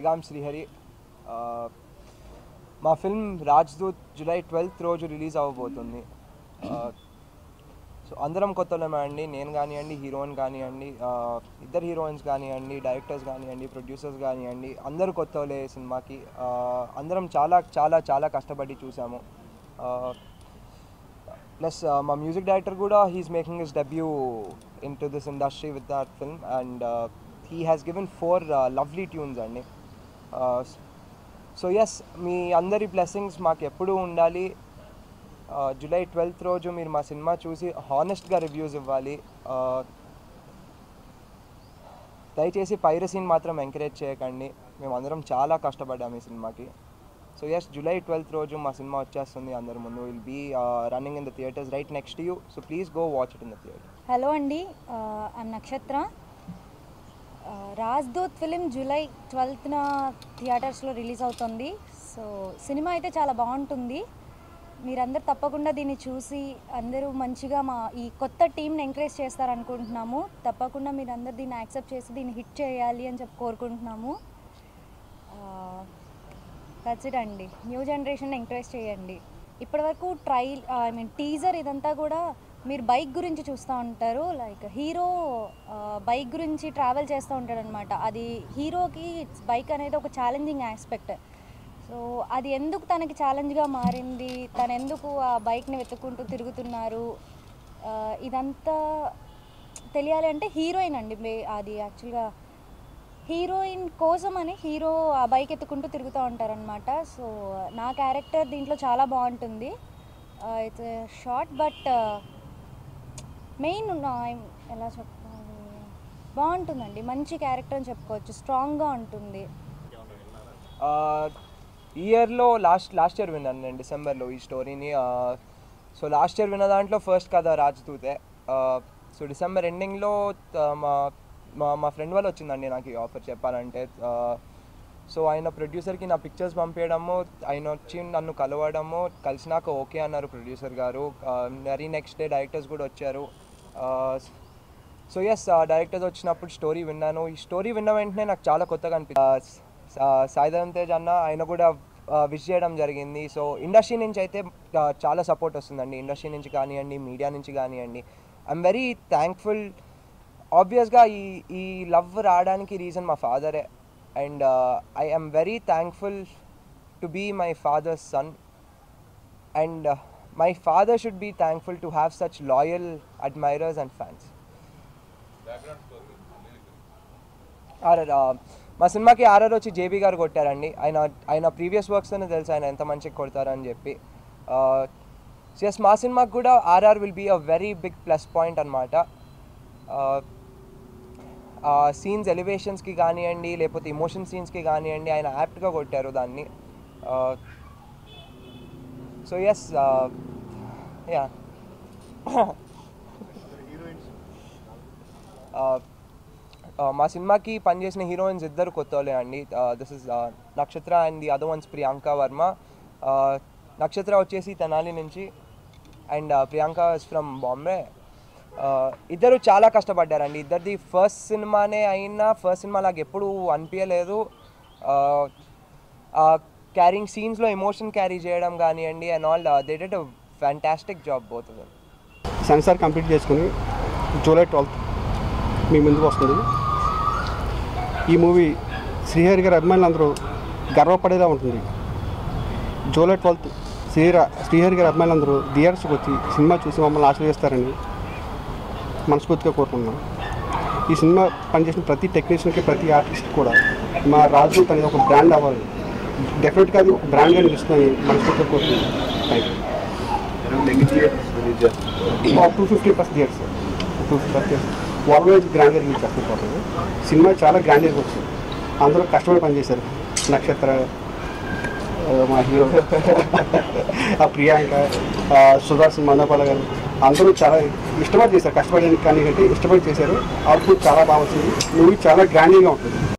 I'm Srihari Uh, మా film Rajdoot July twelfth రోజు release అవ్వబోతుంది సో అందరం కొత్తలమే అండి నేను కానివ్వండి హీరోయిన్ కానివ్వండి uh, ఇద్దరు హీరోయిన్స్ కానివ్వండి డైరెక్టర్స్ కానివ్వండి ప్రొడ్యూసర్స్ కానివ్వండి అందరూ కొత్తలే సినిమాకి Uh, అందరం చాలా చాలా చాలా కష్టపడి చూసాము ప్లస్ మా మ్యూజిక్ డైరెక్టర్ కూడా he's making his debut in to this industry with that film and he has given four lovely tunes అండి సో ఎస్ మీ అందరి బ్లెస్సింగ్స్ మాకు ఎప్పుడూ ఉండాలి జూలై ట్వెల్త్ రోజు మీరు మా సినిమా చూసి హానెస్ట్గా రివ్యూస్ ఇవ్వాలి Uh, దయచేసి పైరసీని మాత్రం ఎంకరేజ్ చేయకండి మేము అందరం చాలా కష్టపడ్డాము ఈ సినిమాకి సో ఎస్ జూలై ట్వెల్త్ రోజు మా సినిమా వచ్చేస్తుంది అందరి ముందు will be running in the theatres right next you so please go watch it in the theatre hello అండి ఐమ్ నక్షత్ర ఆ, రాజ్దూత్ ఫిలిం జూలై ట్వెల్త్న థియేటర్స్లో రిలీజ్ అవుతుంది సో సినిమా అయితే చాలా బాగుంటుంది మీరందరూ తప్పకుండా దీన్ని చూసి అందరూ మంచిగా మా ఈ కొత్త టీంని ఎంకరేజ్ చేస్తారనుకుంటున్నాము తప్పకుండా మీరందరూ దీన్ని యాక్సెప్ట్ చేసి దీన్ని హిట్ చేయాలి అని చెప్పి కోరుకుంటున్నాము దట్స్ ఇట్ అండి న్యూ జనరేషన్ ఎంకరేజ్ చేయండి ఇప్పటివరకు ట్రైల్ ఐ మీన్ టీజర్ ఇదంతా కూడా మీరు బైక్ గురించి చూస్తూ ఉంటారు లైక్ హీరో బైక్ గురించి ట్రావెల్ చేస్తూ ఉంటాడు అనమాట అది హీరోకి బైక్ అనేది ఒక ఛాలెంజింగ్ ఆస్పెక్ట్ సో అది ఎందుకు తనకి ఛాలెంజ్గా మారింది తను ఎందుకు ఆ బైక్ని వెతుక్కుంటూ తిరుగుతున్నారు ఆ, ఇదంతా తెలియాలి అంటే హీరోయిన్ అండి మే- అది యాక్చువల్గా హీరోయిన్ కోసం అని హీరో ఆ బైక్ ఎత్తుకుంటూ తిరుగుతూ ఉంటారనమాట సో నా క్యారెక్టర్ దీంట్లో చాలా బాగుంటుంది ఇట్స్ షార్ట్ బట్ మెయిన్ ఎలా చెప్పాలి బాగుంటుందండి మంచి క్యారెక్టర్ అని చెప్పుకోవచ్చు స్ట్రాంగ్గా ఉంటుంది ఈ ఇయర్లో లాస్ట్ లాస్ట్ ఇయర్ విన్నాను నేను డిసెంబర్లో ఈ స్టోరీని సో లాస్ట్ ఇయర్ విన్న దాంట్లో ఫస్ట్ కథ రాజ్దూతే సో డిసెంబర్ ఎండింగ్లో మా మా మా ఫ్రెండ్ వాళ్ళు వచ్చిందండి నాకు ఈ ఆఫర్ చెప్పాలంటే సో ఆయన ప్రొడ్యూసర్కి నా పిక్చర్స్ పంపించడము ఆయన వచ్చి నన్ను కలవడము కలిసినాక ఓకే అన్నారు ప్రొడ్యూసర్ గారు మరి నెక్స్ట్ డే డైరెక్టర్స్ కూడా వచ్చారు సో ఎస్ డైరెక్టర్స్ వచ్చినప్పుడు స్టోరీ విన్నాను ఈ స్టోరీ విన్న వెంటనే నాకు చాలా కొత్తగా అనిపించింది సాయిధరం తేజ్ అన్న ఆయన కూడా విష్ చేయడం జరిగింది సో ఇండస్ట్రీ నుంచి అయితే ఆ, చాలా సపోర్ట్ వస్తుందండి ఇండస్ట్రీ నుంచి కానివ్వండి మీడియా నుంచి కానివ్వండి ఐఎమ్ వెరీ థ్యాంక్ఫుల్ ఆబ్వియస్గా ఈ ఈ లవ్ రావడానికి రీజన్ మా ఫాదరే and I am very thankful to be my father's son and my father should be thankful to have such loyal admirers and fans RR మా సినిమాకి ఆర్ఆర్ వచ్చి జేబీ గారు కొట్టారండి ఆయన ఆయన ప్రీవియస్ వర్క్స్తోనే తెలుసు ఆయన ఎంత మంచిగా కొడతారని చెప్పి ఎస్ మా సినిమాకి కూడా RR will be a very big plus point అనమాట సీన్స్ ఎలివేషన్స్కి కానివ్వండి లేకపోతే ఇమోషన్ సీన్స్కి కానివ్వండి ఆయన యాప్ట్గా కొట్టారు దాన్ని సో ఎస్ యా మా సినిమాకి పనిచేసిన హీరోయిన్స్ ఇద్దరు కొత్త వాళ్ళే అండి this is Nakshatra and the other ones Priyanka Varma Uh, Nakshatra వచ్చేసి తెనాలి నుంచి and Priyanka is from Bombay ఇద్దరు చాలా కష్టపడ్డారండి ఇద్దరిది ఫస్ట్ సినిమానే అయినా ఫస్ట్ సినిమా నాకు ఎప్పుడు అనిపించలేదు క్యారింగ్ సీన్స్లో ఎమోషన్ క్యారీ చేయడం కానివ్వండి and all they did fantastic job both censor complete చేసుకుని జూలై ట్వెల్త్ మీ ముందుకు వస్తుంది ఈ మూవీ శ్రీహరి గారి అభిమానులందరూ గర్వపడేలా ఉంటుంది జూలై ట్వెల్త్ శ్రీహరి శ్రీహరి గారి అభిమానులందరూ థియేటర్స్కి వచ్చి సినిమా చూసి మమ్మల్ని ఆశీర్వదిస్తారని మనస్ఫూర్తిగా కోరుకుంటున్నాం ఈ సినిమా పనిచేసిన ప్రతి టెక్నీషియన్కి ప్రతి ఆర్టిస్ట్ కూడా మా రాజు అనేది ఒక బ్రాండ్ అవ్వాలి డెఫినెట్గా అది ఒక బ్రాండ్గా నిలుస్తుందని మనస్ఫూర్తిగా కోరుకుంటున్నాం thank you two fifty plus theatres two fifty plus theatres always గ్రాండ్గా రిలీజ్ చేస్తున్నారు సినిమా చాలా గ్రాండ్గా వచ్చింది అందరూ కష్టపడి పనిచేశారు నక్షత్ర ఆ, మా హీరో ఆ ప్రియాంక ఆ, సుదర్శన్ మందపాల గారు అందరూ చాలా ఇష్టపడి చేశారు కష్టపడడానికి కానీ కంటే ఇష్టపడి చేశారు అవుట్పుట్ చాలా బాగా వచ్చింది మూవీ చాలా గ్రాండింగ్గా ఉంటుంది